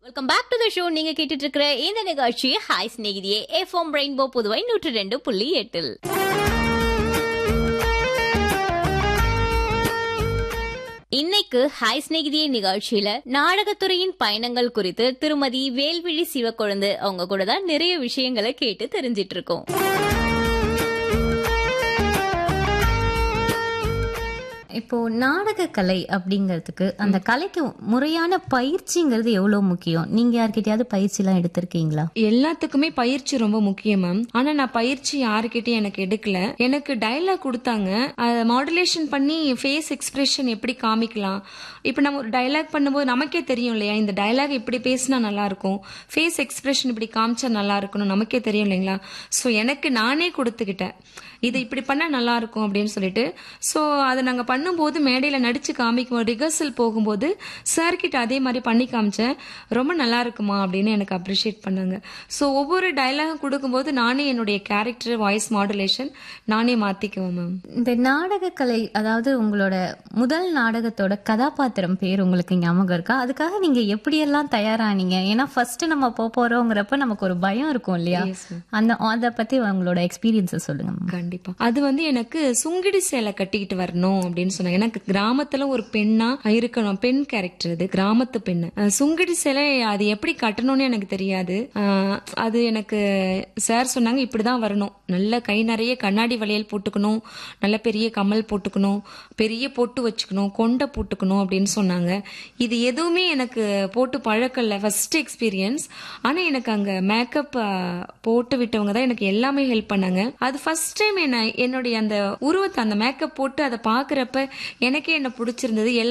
Welcome back to the show நீங்க கேட்டுட்டு இருக்கிற இந்த நிகழ்ச்சி ஹாய் ஸ்நேகிதியே எஃப்எம் ரெயின்போ புதுவை நூற்று ரெண்டு புள்ளி எட்டில் இன்னைக்கு ஹாய் ஸ்நேகிதியே நிகழ்ச்சியில நாடகத்துறையின் பயணங்கள் குறித்து திருமதி வேல்விழி சிவக்கொழுந்து அவங்க கூட தான் நிறைய விஷயங்களை கேட்டு தெரிஞ்சிட்டு இருக்கோம் இப்போ நாடக கலை அப்படிங்கிறதுக்கு அந்த கலைக்கு முறையான பயிற்சிங்கிறது எவ்வளவு முக்கியம் நீங்க யார்கிட்டயாவது பயிற்சி எல்லாம் எடுத்திருக்கீங்களா எல்லாத்துக்குமே பயிற்சி ரொம்ப முக்கியம் மேம் ஆனா நான் பயிற்சி யாருக்கிட்டயும் எனக்கு எடுக்கல எனக்கு டைலாக் கொடுத்தாங்க அதை மாடுலேஷன் பண்ணி ஃபேஸ் எக்ஸ்பிரஷன் எப்படி காமிக்கலாம் இப்போ நம்ம ஒரு டைலாக் பண்ணும்போது நமக்கே தெரியும் இல்லையா இந்த டைலாக் இப்படி பேசினா நல்லா இருக்கும் ஃபேஸ் எக்ஸ்பிரஷன் இப்படி காமிச்சா நல்லா இருக்கணும் நமக்கே தெரியும் இல்லைங்களா ஸோ எனக்கு நானே கொடுத்துக்கிட்டேன் இது இப்படி பண்ணா நல்லா இருக்கும் அப்படின்னு சொல்லிட்டு ஸோ அதை நாங்கள் பண்ணும்போது மேடையில் நடிச்சு காமிக்கும் ரிஹர்சல் போகும்போது சார் கிட்ட அதே மாதிரி பண்ணி காமிச்சேன் ரொம்ப நல்லா இருக்குமா அப்படின்னு எனக்கு அப்ரிஷியேட் பண்ணாங்க ஸோ ஒவ்வொரு டைலாகும் கொடுக்கும்போது நானே என்னுடைய கேரக்டர் வாய்ஸ் மாடுலேஷன் நானே மாத்திக்குவேன் மேம் இந்த நாடக கலை அதாவது உங்களோட முதல் நாடகத்தோட கதாபாத்திரம் பேர் உங்களுக்கு ஞாபகம் இருக்கா அதுக்காக நீங்க எப்படியெல்லாம் தயாரானீங்க ஏன்னா ஃபர்ஸ்ட் நம்ம போக போறோங்கிறப்ப நமக்கு ஒரு பயம் இருக்கும் இல்லையா Yes, ma'am. அந்த அதை பத்தி உங்களோட எக்ஸ்பீரியன்ஸை சொல்லுங்க ma'am. கண்டிப்பா அது வந்து எனக்கு சுங்கிடி சேலை கட்டிக்கிட்டு வரணும் அப்படின்னு சொன்னாங்க எனக்கு கிராமத்துல ஒரு பெண்ணா இருக்கணும் பெண் கேரக்டர் அது கிராமத்து பெண்ணு அஹ் சுங்கிடி சேலை அது எப்படி கட்டணும்னு எனக்கு தெரியாது அஹ் அது எனக்கு சார் சொன்னாங்க இப்படிதான் வரணும் நல்ல கை நிறைய கண்ணாடி வளையல் போட்டுக்கணும் நல்ல பெரிய கம்மல் போட்டுக்கணும் பெரிய பொட்டு வச்சுக்கணும் கொண்டை போட்டுக்கணும் அப்படின்னு சொன்னாங்க இது எதுவுமே எனக்கு போட்டு பழக்கல ஃபர்ஸ்ட் எக்ஸ்பீரியன்ஸ் ஆனா எனக்கு அங்க மேக்கப் போட்டு விட்டவங்க தான் எனக்கு எல்லாமே ஹெல்ப் பண்ணாங்க அது ஃபர்ஸ்ட் டைம் என்ன என்னுடைய அந்த உருவத்தை அந்த மேக்கப் போட்டு அதை பாக்குறப்ப எனக்கே என்ன பிடிச்சிருந்தது எல்லா